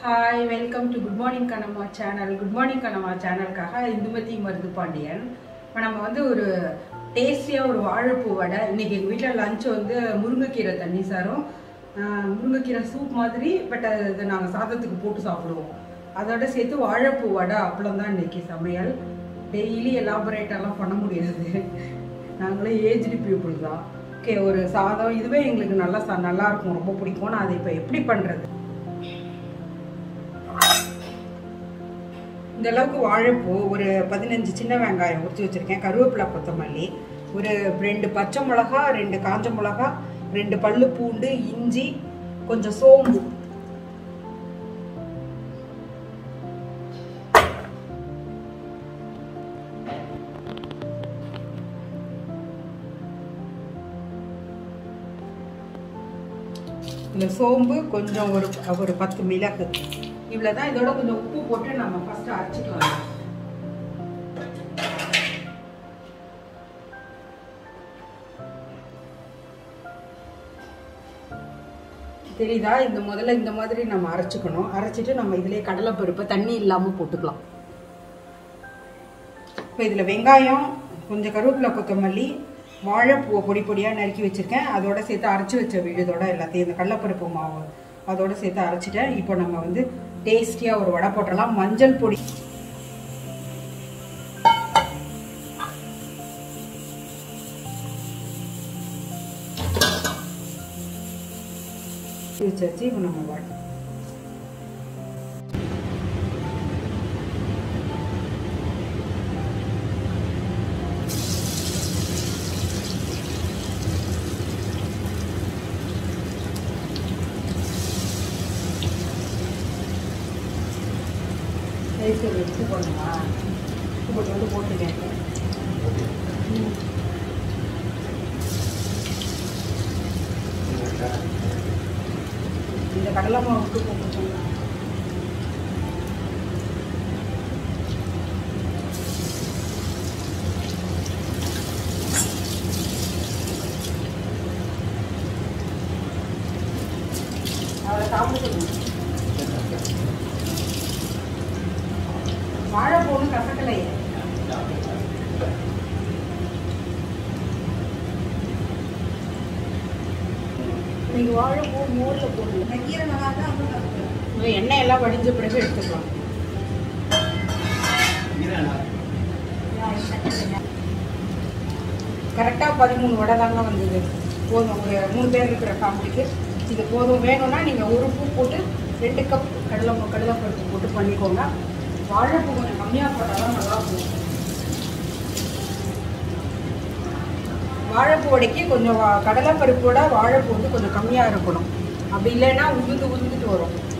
Hi welcome to good morning Kanama channel good morning Kanama சேனலுக்காக இந்துமதி மருது பாண்டியன் இப்போ நம்ம வந்து ஒரு டேஸ்டியாக ஒரு வாழைப்பூ வடை இன்னைக்கு எங்கள் வீட்டில் லஞ்ச் வந்து முருங்கைக்கீரை தண்ணி சாரும் ஆஹ், முருங்கைக்கீரை சூப் மாதிரி பட் அது நாங்கள் சாதத்துக்கு போட்டு சாப்பிடுவோம் அதோட சேர்த்து வாழைப்பூ வடை அப்பளம் தான் இன்னைக்கு சமையல் டெய்லி எலாபரேட்டெல்லாம் பண்ண முடியாது நாங்களே ஏஜ்டு பீப்புள் தான் ஓகே ஒரு சாதம் இதுவே எங்களுக்கு நல்லா சா நல்லா இருக்கும் ரொம்ப பிடிக்கும் நான் அதை இப்போ எப்படி பண்ணுறது இந்த அளவுக்கு வாழைப்பூ ஒரு பதினஞ்சு சின்ன வெங்காயம் உரிச்சு வச்சிருக்கேன் கருவேப்பிலை கொத்தமல்லி ஒரு ரெண்டு பச்சை மிளகா ரெண்டு காஞ்ச மிளகா ரெண்டு பல்லு பூண்டு இஞ்சி கொஞ்சம் சோம்பு இந்த சோம்பு கொஞ்சம் ஒரு ஒரு பத்து மிளகு இவ்வளோ தான் இதோட கொஞ்சம் உப்பு போட்டு நம்ம ஃபஸ்ட்டு அரைச்சிக்கலாம் தெரியுதா இந்த முதல்ல இந்த மாதிரி நம்ம அரைச்சிக்கணும் அரைச்சிட்டு நம்ம இதிலே கடலைப்பருப்பு தண்ணி இல்லாமல் போட்டுக்கலாம் இப்போ இதில் வெங்காயம் கொஞ்சம் கருவேப்பிலை கொத்தமல்லி வாழைப்பூவை பொடி பொடியாக நறுக்கி வச்சுருக்கேன் அதோட சேர்த்து அரைச்சி வச்ச விழுதோட எல்லாத்தையும் இந்த கடலப்பருப்பு மாவு அதோட சேர்த்து அரைச்சிட்டேன் இப்போ நம்ம வந்து டேஸ்டியாக ஒரு வடை போட்டுடலாம் மஞ்சள் பொடி வச்சாச்சு இப்போ நம்ம வடை ரைஸ் உப்பு போடணுமா உப்பு போட்டு வந்து போட்டுட்டேன் ம். இந்த கடலை மாவு உப்பு போட்டுக்கோங்க அவளை சாப்பிட சொல்லுங்க வாழைப்பூன்னு கசக்கலையே நீங்க வாழைப்பூ மோர்ல போடுங்க எண்ணெய் எல்லாம் வடிஞ்ச பிறகு எடுத்துக்கலாம் கரெக்டாக பதிமூணு வடை தாங்க வந்தது போதும் ஒரு மூணு பேர் இருக்கிற ஃபேமிலிக்கு இது போதும் வேணும்னா நீங்கள் ஒரு பூ போட்டு ரெண்டு கப் கடலை கடலைப்பருப்பு போட்டு பண்ணிக்கோங்க வாழைப்பூ கொஞ்சம் கம்மியாக போட்டால் தான் நல்லாயிருக்கும் வாழைப்பூ வடைக்கு கொஞ்சம் வா- கடலைப்பருப்போட வாழைப்பூ வந்து கொஞ்சம் கம்மியாக இருக்கணும் அப்படி இல்லைன்னா உதிர்ந்து உதிர்ந்துட்டு வரும்